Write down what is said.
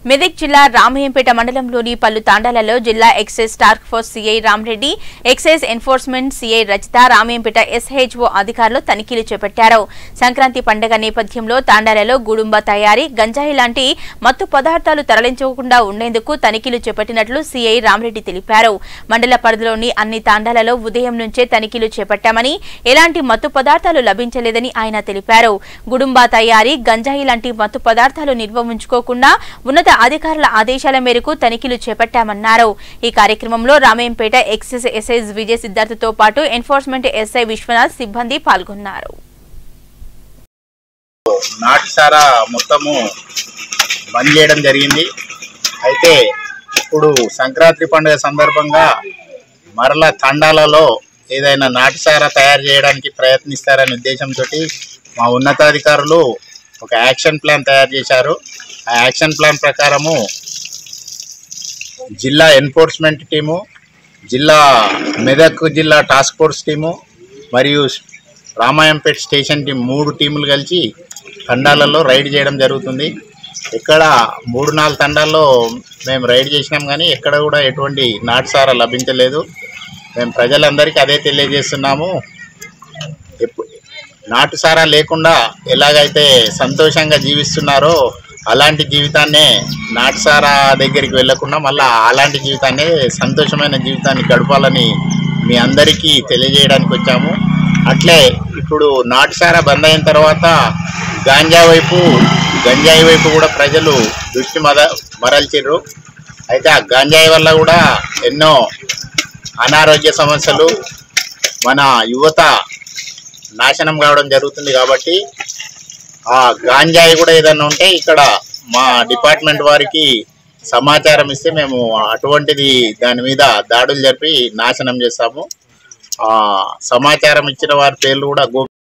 మెదక్ జిల్లా రామయ్యంపేట మండలంలోని పలు తాండాలలో జిల్లా excise task force CI Ramareddy excise enforcement CI Rachita Ramayampet SHO అధికారులు తనిఖీలు చేపట్టారు సంక్రాంతి పండగ నేపథ్యంలో తాండాలలో గుడుంబ తయారీ గంజాయి లాంటి మత్తు పదార్థాలు తరలించకుండా ఉండేందుకు తనిఖీలు చేపట్టినట్లు సీఐ రామరెడ్డి తెలిపారు మండల పరిధిలోని అన్ని తాండాలలో ఉదయం నుంచే తనిఖీలు చేపట్టామని ఎలాంటి మత్తు పదార్థాలు లభించలేదని ఆయన తెలిపారు గుడుంబా తయారీ గంజాయి లాంటి మత్తు పదార్థాలు నిల్వ ఉంచుకోకుండా ఉన్నత అధికారుల ఆదేశాల మేరకు తనిఖీలు చేపట్టామన్నారు ఈ కార్యక్రమంలో రామయ్యంపేట ఎక్సైజ్ ఎస్ఐ విజయ్ సిద్ధార్థతో పాటు ఎన్ఫోర్స్మెంట్ ఎస్ఐ విశ్వనాథ్ సిబ్బంది పాల్గొన్నారు నాటుసారా మొత్తము బంద్ చేయడం జరిగింది అయితే ఇప్పుడు సంక్రాంతి పండుగ సందర్భంగా మరల తండాలలో ఏదైనా నాటుసారా తయారు చేయడానికి ప్రయత్నిస్తారనే ఉద్దేశంతో మా ఉన్నతాధికారులు ఒక యాక్షన్ ప్లాన్ తయారు చేశారు ఆ యాక్షన్ ప్లాన్ ప్రకారము జిల్లా ఎన్ఫోర్స్మెంట్ టీము జిల్లా మెదక్ జిల్లా టాస్క్ ఫోర్స్ టీము మరియు రామాయంపేట్ స్టేషన్ టీం మూడు టీములు కలిసి తండాలలో రైడ్ చేయడం జరుగుతుంది ఇక్కడ మూడు నాలుగు తండాల్లో మేము రైడ్ చేసినాం కానీ ఎక్కడ కూడా ఎటువంటి నాటుసారా లభించలేదు మేము ప్రజలందరికీ అదే తెలియజేస్తున్నాము ఎప్పు- నాటుసారా లేకుండా ఎలాగైతే సంతోషంగా జీవిస్తున్నారో అలాంటి జీవితాన్నే నాటుసారా దగ్గరికి వెళ్ళకుండా మళ్ళీ అలాంటి జీవితాన్నే సంతోషమైన జీవితాన్ని గడపాలని మీ అందరికీ తెలియజేయడానికి వచ్చాము అట్లే ఇప్పుడు నాటుసారా బంద్ అయిన తర్వాత గాంజా వైపు గంజాయి వైపు కూడా ప్రజలు దృష్టి మద మరల్చిర్రు అయితే ఆ గంజాయి వల్ల కూడా ఎన్నో అనారోగ్య సమస్యలు మన యువత నాశనం కావడం జరుగుతుంది కాబట్టి ఆ గాంజాయి కూడా ఏదైనా ఉంటే ఇక్కడ మా డిపార్ట్మెంట్ వారికి సమాచారం ఇస్తే మేము అటువంటిది దాని మీద దాడులు జరిపి నాశనం చేస్తాము ఆ సమాచారం ఇచ్చిన వారి పేర్లు కూడా గో